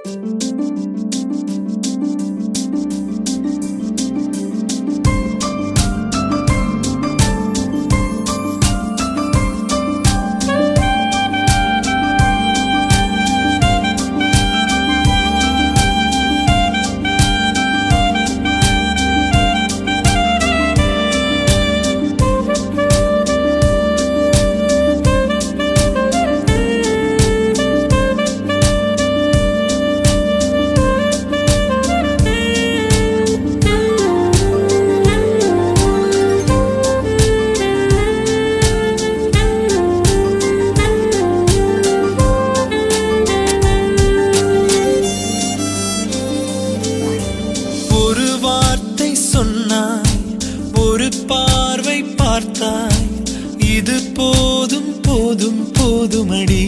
ஒரு வார்த்தை சொன்னாய் ஒரு பார்வை பார்த்தாய் இது போதும் போதும் போதுமடி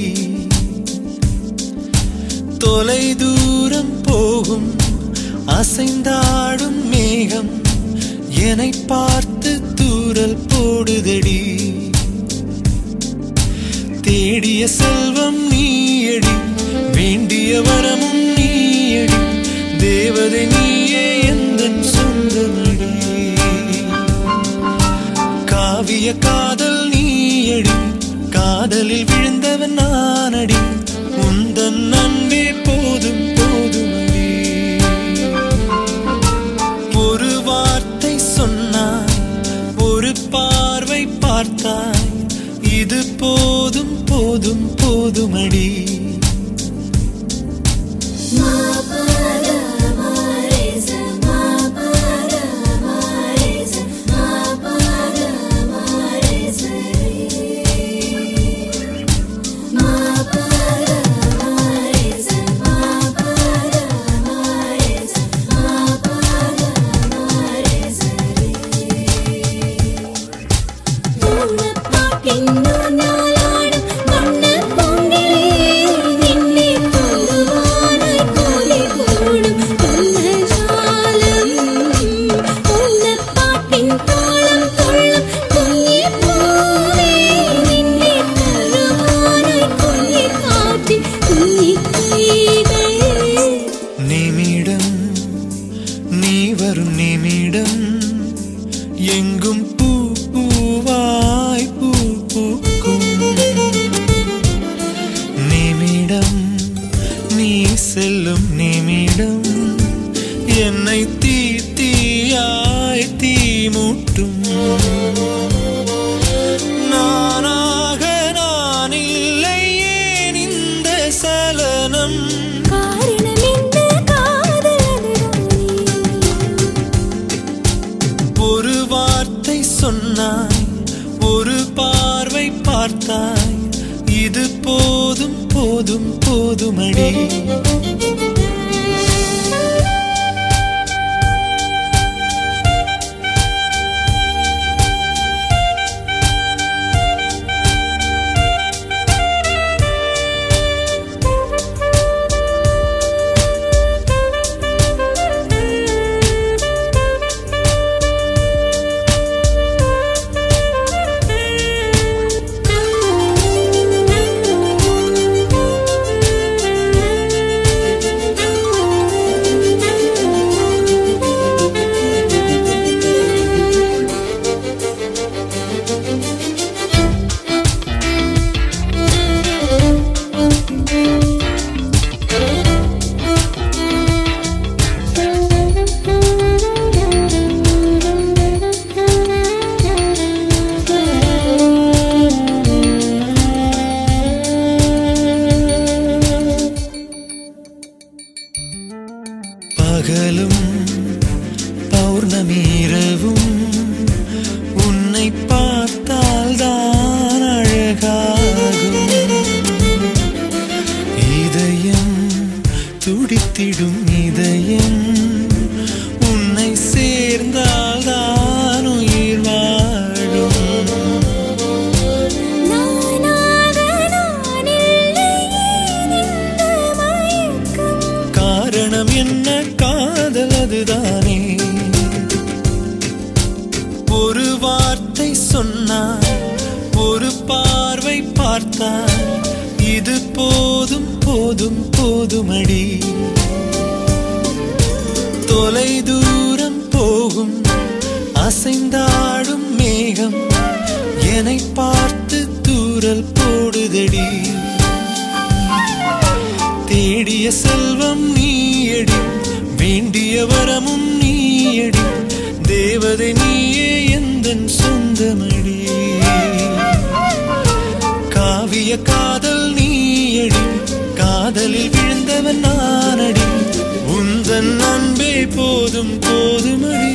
தொலை தூரம் போகும் அசைந்தாடும் மேகம் என்னை பார்த்து தூரல் போடுதடி தேடிய செல்வம் நீயடி வேண்டிய வரமும் நீயடி தேவதை நீயே எந்த சொந்தமடி காவிய காதல் நீயடி காதலில் விழுந்தவன் நானடி உந்தன் அன்பே போதும் போதுமடி ஒரு வார்த்தை சொன்னாய் ஒரு பார்வை பார்த்தாய் இது போதும் போதும் போதுமடி நிமிடம் நீ வரும் நிமிடம் எங்கும் பூ பூவாய் பூ பூக்கும் நிமிடம் நீ செல்லும் நிமிடம் என்னை தீ தீயாய் தீ மூட்டும் நானாக நான் இல்லை ஏன் இந்த சலனம் ஒரு வார்த்தை சொன்னாய் ஒரு பார்வை பார்த்தாய் இது போதும் போதும் போதுமடி பகலும் பௌர்ணமி இரவும் உன்னை பார்த்தால் தான் அழகாகும் இதயம் துடித்திடும் இதயம் உன்னை சேர்ந்தால் தான் உயிர் வாழும் காரணம் என்ன காதல் அதுதானே ஒரு வார்த்தை சொன்னாய் ஒரு பார்வை பார்த்தாய் இது போதும் போதும் போதுமடி தொலை தூரம் போகும் அசைந்தாடும் மேகம் என்னை பார்த்து தூரல் போடுதடி தேடிய செல்வம் நீயடி வேண்டிய வரமும் நீயடி தேவதை நீயே எந்தன் சொந்தமடி காவிய காதல் நீயடி காதலில் விழுந்தவன் நானடி உந்தன் அன்பே போதும் போதுமடி